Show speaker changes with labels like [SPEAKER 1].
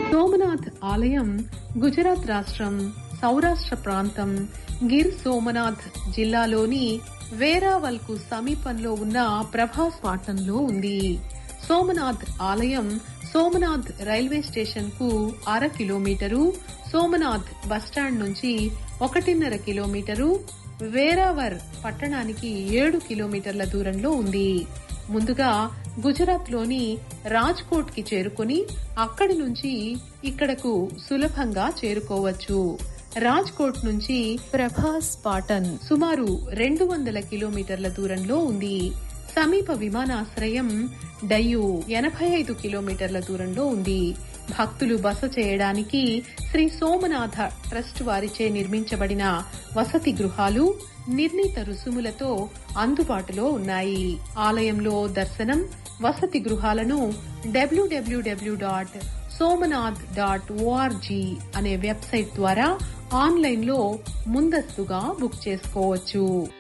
[SPEAKER 1] సోమనాథ్ ఆలయం గుజరాత్ రాష్ట్రం సౌరాష్ట్ర ప్రాంతం గిర్ సోమనాథ్ జిల్లాలోని వేరావల్ కు సమీపంలో ఉన్న ప్రభాస్ పాటంలో ఉంది సోమనాథ్ ఆలయం సోమనాథ్ రైల్వే స్టేషన్ కు అర కిలోమీటరు సోమనాథ్ బస్టాండ్ నుంచి ఒకటిన్నర కిలోమీటరు వేరావర్ పట్టణానికి ఏడు కిలోమీటర్ల దూరంలో ఉంది ముందుగా గుజరాత్ లోని రాజ్కోట్ కి చేరుకుని అక్కడి నుంచి ఇక్కడకు సులభంగా చేరుకోవచ్చు రాజ్కోట్ నుంచి ప్రభాస్ పాటన్ సుమారు రెండు వందల కిలోమీటర్ల దూరంలో ఉంది సమీప విమానాశ్రయం డయ్యు ఎనభై ఐదు కిలోమీటర్ల దూరంలో ఉంది భక్తులు బస చేయడానికి శ్రీ సోమనాథ ట్రస్ట్ వారిచే నిర్మించబడిన వసతి గృహాలు నిర్ణీత రుసుములతో అందుబాటులో ఉన్నాయి ఆలయంలో దర్శనం వసతి గృహాలను W W W dot Somnath dot ORG అనే వెబ్సైట్ ద్వారా ఆన్లైన్లో ముందస్తుగా బుక్ చేసుకోవచ్చు